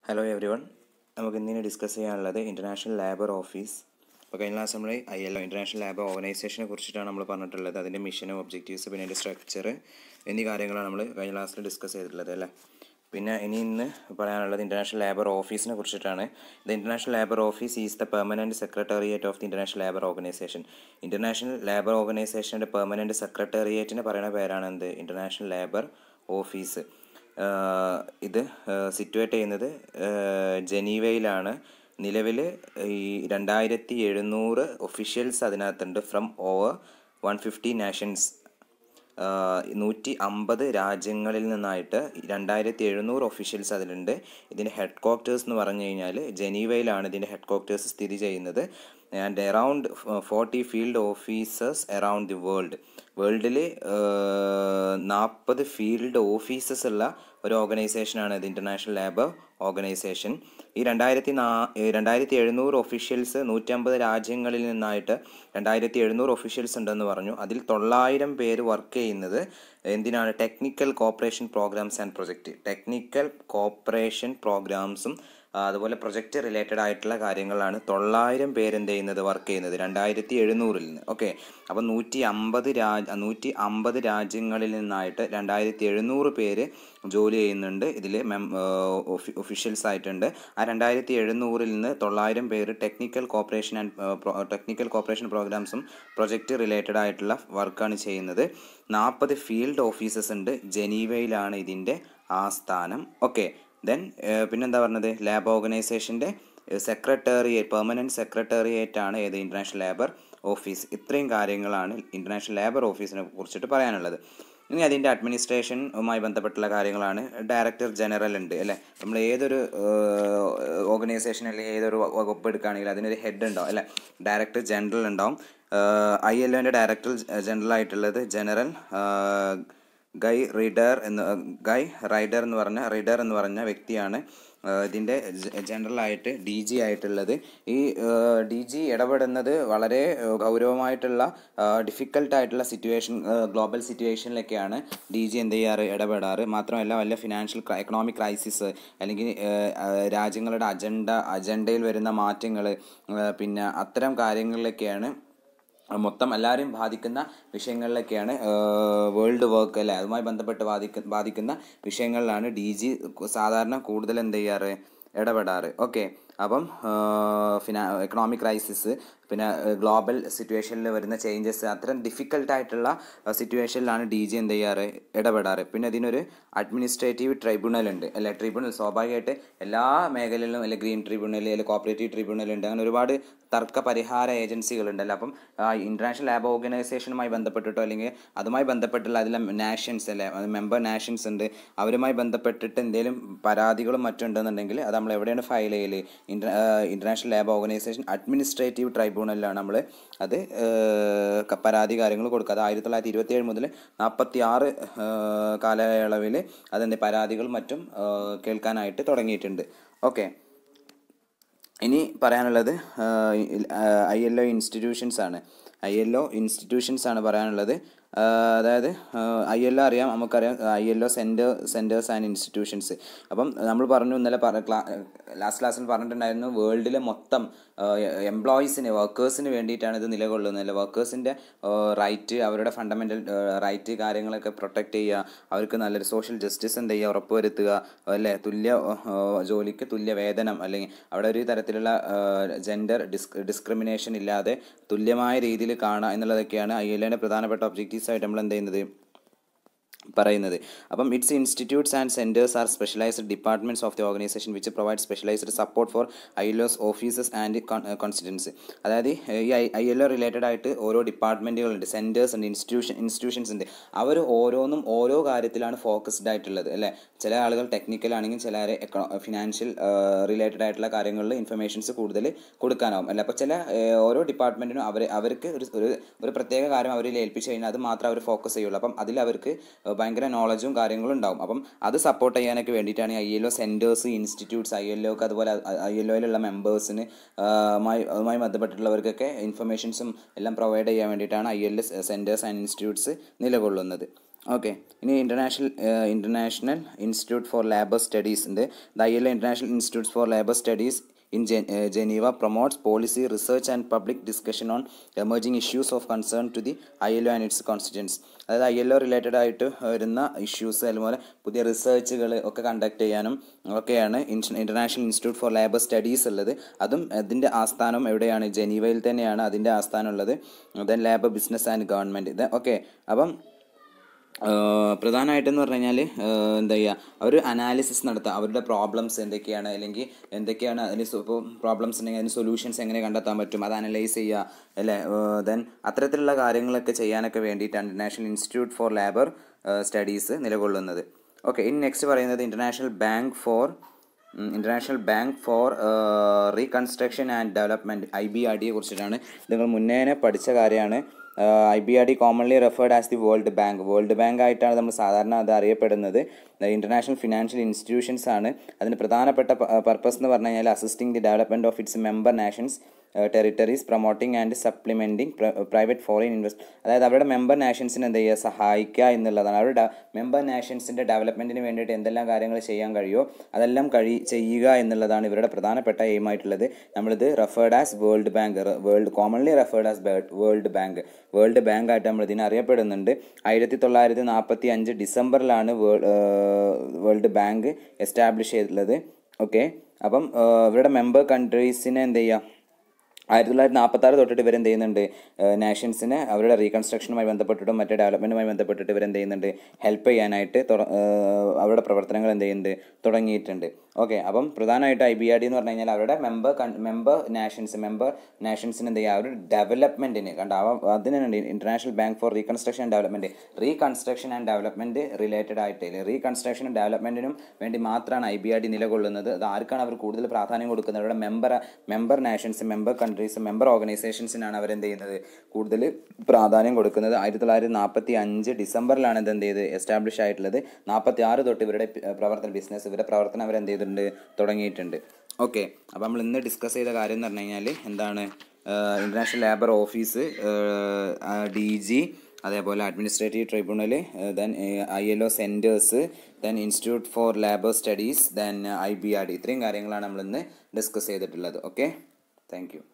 Hello everyone നമുക്ക് ഇന്നിന് discuss ചെയ്യാനുള്ളത് ഇൻ്റർനാഷണൽ ലേബർ ഓഫീസ് അപ്പോൾ കഴിഞ്ഞ ക്ലാസ് നമ്മൾ I L O international labour ഓർഗനൈസേഷനെ കുറിച്ചിട്ടാണ് നമ്മൾ പറഞ്ഞിട്ടുള്ളത് അതിൻ്റെ മിഷനും ഒബ്ജക്റ്റീവ്സ് പിന്നെ അതിൻ്റെ സ്ട്രക്ചർ എന്നീ കാര്യങ്ങളാണ് നമ്മൾ കഴിഞ്ഞ ക്ലാസ്സിൽ ഡിസ്കസ് ചെയ്തിട്ടുള്ളത് അല്ലേ പിന്നെ ഇനി ഇന്ന് പറയാനുള്ളത് ഇൻ്റർനാഷണൽ ലേബർ ഓഫീസിനെ കുറിച്ചിട്ടാണ് the international labour office is the permanent secretariat of the international labour organisation international labour ഓർഗനൈസേഷൻ്റെ പെർമനൻറ്റ് സെക്രട്ടേറിയറ്റിന് പറയുന്ന പേരാണ് എന്ത് ഇൻ്റർനാഷണൽ ലേബർ ഓഫീസ് ആഹ് ഇത് സിറ്റുവേറ്റ് ചെയ്യുന്നത് ആഹ് ജനീവയിലാണ് നിലവിൽ ഈ രണ്ടായിരത്തി എഴുന്നൂറ് ഒഫീഷ്യൽസ് അതിനകത്തുണ്ട് from over one fifty nations നൂറ്റി അമ്പത് രാജ്യങ്ങളിൽ നിന്നായിട്ട് രണ്ടായിരത്തി എഴുന്നൂറ് ഒഫീഷ്യൽസ് അതിലുണ്ട് ഇതിൻ്റെ ഹെഡ് ക്വാർട്ടേഴ്സ് എന്ന് പറഞ്ഞു കഴിഞ്ഞാൽ ജനീവയിലാണ് ഇതിൻ്റെ ഹെഡ് ക്വാർട്ടേഴ്സ് സ്ഥിതി ചെയ്യുന്നത് and around forty field officers around the world വേൾഡിൽ നാൽപ്പത് ഫീൽഡ് ഓഫീസസ് ഉള്ള ഒരു ഓർഗനൈസേഷനാണ് ഇത് ഇൻ്റർനാഷണൽ ലേബർ ഓർഗനൈസേഷൻ ഈ രണ്ടായിരത്തി നാ രണ്ടായിരത്തി എഴുന്നൂറ് ഒഫീഷ്യൽസ് നൂറ്റമ്പത് രാജ്യങ്ങളിൽ നിന്നായിട്ട് രണ്ടായിരത്തി എഴുന്നൂറ് ഒഫീഷ്യൽസ് ഉണ്ടെന്ന് പറഞ്ഞു അതിൽ തൊള്ളായിരം പേര് വർക്ക് ചെയ്യുന്നത് എന്തിനാണ് technical cooperation programmes and project technical cooperation പ്രോഗ്രാംസും അതുപോലെ പ്രൊജക്റ്റ് റിലേറ്റഡ് ആയിട്ടുള്ള കാര്യങ്ങളാണ് തൊള്ളായിരം പേര് എന്ത് ചെയ്യുന്നത് വർക്ക് ചെയ്യുന്നത് രണ്ടായിരത്തി എഴുന്നൂറിൽ നിന്ന് ഓക്കെ അപ്പം നൂറ്റി അമ്പത് രാജ് നൂറ്റി അമ്പത് രാജ്യങ്ങളിൽ നിന്നായിട്ട് രണ്ടായിരത്തി എഴുന്നൂറ് പേര് ജോലി ചെയ്യുന്നുണ്ട് ഇതിൽ മെം ഒഫീഷ്യൽസ് ആയിട്ടുണ്ട് ആ രണ്ടായിരത്തി എഴുന്നൂറിൽ നിന്ന് തൊള്ളായിരം പേര് technical cooperation and technical cooperation പ്രോഗ്രാംസും പ്രൊജക്റ്റ് റിലേറ്റഡ് ആയിട്ടുള്ള വർക്കാണ് ചെയ്യുന്നത് നാൽപ്പത് ഫീൽഡ് ഓഫീസസ് ഉണ്ട് ജനീവയിലാണ് ഇതിൻ്റെ ആസ്ഥാനം ഓക്കെ ദെൻ പിന്നെന്താ പറഞ്ഞത് ലാബ് ഓർഗനൈസേഷൻ്റെ സെക്രട്ടേറിയറ്റ് പെർമനൻറ്റ് സെക്രട്ടേറിയറ്റ് ആണ് ഏത് ഇൻ്റർനാഷണൽ ലേബർ ഓഫീസ് ഇത്രയും കാര്യങ്ങളാണ് ഇൻ്റർനാഷണൽ ലേബർ ഓഫീസിനെ കുറിച്ചിട്ട് പറയാനുള്ളത് ഇനി അതിൻ്റെ അഡ്മിനിസ്ട്രേഷനുമായി ബന്ധപ്പെട്ടുള്ള കാര്യങ്ങളാണ് ഡയറക്ടർ ജനറൽ ഉണ്ട് അല്ലേ നമ്മൾ ഏതൊരു ഓർഗനൈസേഷൻ അല്ലെങ്കിൽ ഏതൊരു വകുപ്പ് എടുക്കുകയാണെങ്കിൽ അതിനൊരു ഹെഡ് ഉണ്ടാവും അല്ലേ ഡയറക്ടർ ജനറൽ ഉണ്ടാവും ഐ എൽ ഒൻ്റെ ഡയറക്ടർ ജനറൽ ആയിട്ടുള്ളത് ജനറൽ ഗൈ റീഡർ എന്ന് ഗൈ റൈഡർ എന്ന് പറഞ്ഞ റീഡർ എന്ന് പറഞ്ഞ വ്യക്തിയാണ് ഇതിൻ്റെ ജനറലായിട്ട് ഡി ജി ആയിട്ടുള്ളത് ഈ ഡി ജി ഇടപെടുന്നത് വളരെ ഗൗരവമായിട്ടുള്ള ഡിഫിക്കൽട്ടായിട്ടുള്ള സിറ്റുവേഷൻ ഗ്ലോബൽ സിറ്റുവേഷനിലൊക്കെയാണ് ഡി ജി എന്ത് ചെയ്യാറ് ഇടപെടാറ് മാത്രമല്ല വല്ല ഫിനാൻഷ്യൽ എക്കണോമിക് ക്രൈസിസ് അല്ലെങ്കിൽ രാജ്യങ്ങളുടെ അജണ്ട അജണ്ടയിൽ വരുന്ന മാറ്റങ്ങൾ പിന്നെ അത്തരം കാര്യങ്ങളിലൊക്കെയാണ് മൊത്തം എല്ലാവരെയും ബാധിക്കുന്ന വിഷയങ്ങളിലൊക്കെയാണ് വേൾഡ് വർക്ക് അല്ലേ അതുമായി ബന്ധപ്പെട്ട് ബാധിക്ക ബാധിക്കുന്ന വിഷയങ്ങളിലാണ് ഡി ജി സാധാരണ കൂടുതൽ എന്ത് ചെയ്യാറ് ഇടപെടാറ് ഓക്കെ അപ്പം ഫിനാ എക്കണോമിക് ക്രൈസിസ് പിന്നെ ഗ്ലോബൽ സിറ്റുവേഷനിൽ വരുന്ന ചേഞ്ചസ് അത്തരം ഡിഫിക്കൽട്ടായിട്ടുള്ള സിറ്റുവേഷനിലാണ് ഡി ജി എന്ത് ചെയ്യാറ് ഇടപെടാറ് പിന്നെ ഇതിനൊരു അഡ്മിനിസ്ട്രേറ്റീവ് ട്രൈബ്യൂണൽ ഉണ്ട് അല്ലെ ട്രിബ്യൂണൽ സ്വാഭാവികമായിട്ട് എല്ലാ മേഖലയിലും അല്ലെ ഗ്രീൻ ട്രിബ്യൂണൽ അല്ലെങ്കിൽ കോപ്പറേറ്റീവ് ട്രിബ്യൂണൽ ഉണ്ട് അങ്ങനെ ഒരുപാട് തർക്ക പരിഹാര ഏജൻസികളുണ്ടല്ലോ അപ്പം ഇൻ്റർനാഷണൽ ലാബ് ഓർഗനൈസേഷനുമായി ബന്ധപ്പെട്ടിട്ടോ അല്ലെങ്കിൽ അതുമായി ബന്ധപ്പെട്ടുള്ള അതിലെ നാഷൻസ് അല്ലെ മെമ്പർ നാഷൻസ് ഉണ്ട് അവരുമായി ബന്ധപ്പെട്ടിട്ട് എന്തെങ്കിലും പരാതികളും മറ്റുണ്ടെന്നുണ്ടെങ്കിൽ അത് നമ്മൾ എവിടെയാണ് ഫയൽ ചെയ്യൽ inter international labour organisation administrative ട്രൈബ്യൂണലിലാണ് നമ്മൾ അത് പരാതി കാര്യങ്ങൾ കൊടുക്കുക അത് ആയിരത്തി തൊള്ളായിരത്തി ഇരുപത്തി ഏഴ് മുതൽ നാൽപ്പത്തി ആറ് കാലയളവിൽ അതിൻ്റെ പരാതികൾ മറ്റും കേൾക്കാനായിട്ട് തുടങ്ങിയിട്ടുണ്ട് ഓക്കെ ഇനി പറയാനുള്ളത് ഐ എൽ ഒ ഇൻസ്റ്റിറ്റ്യൂഷൻസ് ആണ് ഐ എൽ ഒ ഇൻസ്റ്റിറ്റ്യൂഷൻസ് ആണ് പറയാനുള്ളത് അതായത് ഐ എൽ ഒ അറിയാം നമുക്കറിയാം I L O centre centres and institutions അപ്പം നമ്മൾ പറഞ്ഞു ഇന്നലെ ലാസ്റ്റ് ക്ലാസ്സിൽ പറഞ്ഞിട്ടുണ്ടായിരുന്നു വേൾഡിലെ മൊത്തം എംപ്ലോയീസിന് വർക്കേഴ്സിന് വേണ്ടിയിട്ടാണ് ഇത് നിലകൊള്ളുന്നത് വർക്കേഴ്സിൻ്റെ റൈറ്റ് അവരുടെ ഫണ്ടമെൻ്റൽ റൈറ്റ് കാര്യങ്ങളൊക്കെ പ്രൊട്ടക്റ്റ് ചെയ്യുക അവർക്ക് നല്ലൊരു സോഷ്യൽ ജസ്റ്റിസ് എന്ത് ചെയ്യുക ഉറപ്പുവരുത്തുക അല്ലേ തുല്യ ജോലിക്ക് തുല്യ വേതനം അല്ലെങ്കിൽ അവിടെ ഒരു തരത്തിലുള്ള ജെൻഡർ ഡിസ് ഡിസ്ക്രിമിനേഷൻ ഇല്ലാതെ തുല്യമായ രീതിയിൽ കാണുക എന്നുള്ളതൊക്കെയാണ് ഐ എൽ ഒൻ്റെ പ്രധാനപ്പെട്ട ഒബ്ജക്റ്റീവ്സ് ആയിട്ട് നമ്മൾ എന്ത് ചെയ്യുന്നത് പറയുന്നത് അപ്പം it's institutes and centres are specialised departments of the organisation which provide specialised support for I L O's offices and constituents അതായത് ഈ ഐ എൽ ഒ റിലേറ്റഡ് ആയിട്ട് ഓരോ ഡിപ്പാർട്ട്മെൻറ്റുകളുണ്ട് സെൻറ്റേഴ്സ് ഉണ്ട് ഇൻസ്റ്റിറ്റ്യൂഷൻ ഇൻസ്റ്റിറ്റ്യൂഷൻസ് ഉണ്ട് അവർ ഓരോന്നും ഓരോ കാര്യത്തിലാണ് ഫോക്കസ്ഡ് ആയിട്ടുള്ളത് അല്ലേ ചില ആളുകൾ ടെക്നിക്കൽ ആണെങ്കിൽ ചില ഫിനാൻഷ്യൽ റിലേറ്റഡ് ആയിട്ടുള്ള കാര്യങ്ങളിൽ ഇൻഫർമേഷൻസ് കൂടുതൽ കൊടുക്കാനാവും അല്ല അപ്പോൾ ചില ഓരോ ഡിപ്പാർട്ട്മെൻറ്റിനും അവർ അവർക്ക് ഒരു ഒരു പ്രത്യേക കാര്യം അവരിൽ ഏൽപ്പിച്ച് കഴിഞ്ഞാൽ അത് മാത്രമേ അവർ ഫോക്കസ് ചെയ്യുള്ളൂ അപ്പം അതിൽ അവർക്ക് ഭയങ്കര നോളജും കാര്യങ്ങളും ഉണ്ടാവും അപ്പം അത് സപ്പോർട്ട് ചെയ്യാനൊക്കെ വേണ്ടിയിട്ടാണ് I L O centres institutes I L ഒക്ക് അതുപോലെ ഐ എൽ ഒയിലുള്ള മെമ്പേഴ്സിന് അതുമായി ബന്ധപ്പെട്ടിട്ടുള്ളവർക്കൊക്കെ ഇൻഫർമേഷൻസും എല്ലാം പ്രൊവൈഡ് ചെയ്യാൻ വേണ്ടിയിട്ടാണ് I L centres and institutes നിലകൊള്ളുന്നത് ഓക്കെ ഇനി international international institute for labour studies ഉണ്ട് the I L international institute for labour studies in Gen- uh, Geneva promotes policy, research, and public discussion on emerging issues of concern to the ILO and its constituents. അതായത് I L O related ആയിട്ട് വരുന്ന issues അതുപോലെ പുതിയ റിസർച്ചുകൾ ഒക്കെ conduct ചെയ്യാനും ഒക്കെയാണ് international institute for labour studies ഉള്ളത് അതും അതിൻ്റെ ആസ്ഥാനം എവിടെയാണ് ജനീവയിൽ തന്നെയാണ് അതിൻ്റെ ആസ്ഥാനം ഉള്ളത് then labour business and government ഇത് ഓക്കെ അപ്പം പ്രധാനമായിട്ടെന്ന് പറഞ്ഞു കഴിഞ്ഞാൽ എന്താ ചെയ്യുക അവർ അനാലിസിസ് നടത്തുക അവരുടെ പ്രോബ്ലംസ് എന്തൊക്കെയാണ് അല്ലെങ്കിൽ എന്തൊക്കെയാണ് അതിന് ഇപ്പോൾ പ്രോബ്ലംസ് ഉണ്ടെങ്കിൽ അതിന് സൊല്യൂഷൻസ് എങ്ങനെ കണ്ടെത്താൻ പറ്റും അത് അനലൈസ് ചെയ്യുക അല്ലേ ദെൻ അത്തരത്തിലുള്ള കാര്യങ്ങളൊക്കെ ചെയ്യാനൊക്കെ വേണ്ടിയിട്ടാണ് international institute for labour studies നിലകൊള്ളുന്നത് ഓക്കെ ഇനി നെക്സ്റ്റ് പറയുന്നത് international bank for international bank for reconstruction and development I B R ഡിയെ കുറിച്ചിട്ടാണ് നിങ്ങൾ മുന്നേ പഠിച്ച കാര്യമാണ് I B R D commonly referred as the world bank world bank ആയിട്ടാണ് നമ്മൾ സാധാരണ അത് അറിയപ്പെടുന്നത് ഇൻ്റർനാഷണൽ ഫിനാൻഷ്യൽ ഇൻസ്റ്റിറ്റ്യൂഷൻസ് ആണ് അതിന് പ്രധാനപ്പെട്ട പർപ്പസ് എന്ന് പറഞ്ഞു കഴിഞ്ഞാൽ assisting the development of its member nations territories promoting and supplementing private foreign invest അതായത് അവരുടെ മെമ്പർ നാഷൻസിന് എന്ത് ചെയ്യുക സഹായിക്കുക എന്നുള്ളതാണ് അവരുടെ മെമ്പർ നാഷൻസിൻ്റെ ഡെവലപ്മെൻറ്റിന് വേണ്ടിയിട്ട് എന്തെല്ലാം കാര്യങ്ങൾ ചെയ്യാൻ കഴിയുമോ അതെല്ലാം കഴി ചെയ്യുക എന്നുള്ളതാണ് ഇവരുടെ പ്രധാനപ്പെട്ട എയിം ആയിട്ടുള്ളത് നമ്മളിത് referred as world bank world commonly referred as world bank world bank ആയിട്ട് നമ്മൾ ഇതിനെ അറിയപ്പെടുന്നുണ്ട് ആയിരത്തി തൊള്ളായിരത്തി നാൽപ്പത്തി അഞ്ച് ഡിസംബറിലാണ് വേൾഡ് ബാങ്ക് എസ്റ്റാബ്ലിഷ് ചെയ്തിട്ടുള്ളത് ഓക്കെ അപ്പം ഇവരുടെ മെമ്പർ കൺട്രീസിനെ എന്ത് ചെയ്യുക ആയിരത്തി തൊള്ളായിരത്തി നാൽപ്പത്താറ് തൊട്ടിട്ട് ഇവരെന്ത് ചെയ്യുന്നുണ്ട് നാഷൻസിന് അവരുടെ റീകൺസ്ട്രക്ഷനുമായി ബന്ധപ്പെട്ടിട്ടും മറ്റേ ഡെവലപ്മെൻറ്റുമായി ബന്ധപ്പെട്ടിട്ട് ഇവരെന്ത് ചെയ്യുന്നുണ്ട് ഹെൽപ്പ് ചെയ്യാനായിട്ട് അവരുടെ പ്രവർത്തനങ്ങൾ എന്ത് ചെയ്യുന്നുണ്ട് തുടങ്ങിയിട്ടുണ്ട് ഓക്കെ അപ്പം പ്രധാനമായിട്ട് ഐ ബി ആർ ഡി എന്ന് പറഞ്ഞു കഴിഞ്ഞാൽ അവരുടെ മെമ്പർ മെമ്പർ നാഷൻസ് മെമ്പർ നാഷൻസിന് എന്ത് ചെയ്യുക അവരുടെ ഡെവലപ്മെൻറ്റിന് കണ്ട അവ അതിനുണ്ട് international bank for reconstruction and development reconstruction and development related ആയിട്ട് റീകൺസ്ട്രക്ഷനും ഡെവലപ്മെൻറ്റിനും വേണ്ടി മാത്രമാണ് ഐ ബി ആർ ഡി നിലകൊള്ളുന്നത് അത് ആർക്കാണ് അവർ കൂടുതൽ പ്രാധാന്യം കൊടുക്കുന്നത് അവരുടെ member member nations member countries member ഓർഗനൈസേഷൻസിനാണ് അവരെന്ത് ചെയ്യുന്നത് കൂടുതൽ പ്രാധാന്യം കൊടുക്കുന്നത് ആയിരത്തി തൊള്ളായിരത്തി നാൽപ്പത്തി അഞ്ച് ഡിസംബറിലാണ് ഇത് എന്ത് ചെയ്ത് എസ്റ്റാബ്ലിഷ് ആയിട്ടുള്ളത് നാൽപ്പത്തി ആറ് തൊട്ട് ഇവരുടെ പ്രവർത്തന ബിസിനസ് ഇവരുടെ പ്രവർത്തനം അവരെന്ത് ചെയ്തിട്ടുണ്ട് തുടങ്ങിയിട്ടുണ്ട് ഓക്കെ അപ്പോൾ നമ്മൾ ഇന്ന് ഡിസ്കസ് ചെയ്ത കാര്യം എന്ന് പറഞ്ഞു കഴിഞ്ഞാൽ എന്താണ് international labour office D G അതേപോലെ administrative tribunal then I L O centres then institute for labour studies then I B R D ഇത്രയും കാര്യങ്ങളാണ് നമ്മളിന്ന് ഡിസ്കസ് ചെയ്തിട്ടുള്ളത് ഓക്കെ താങ്ക് യു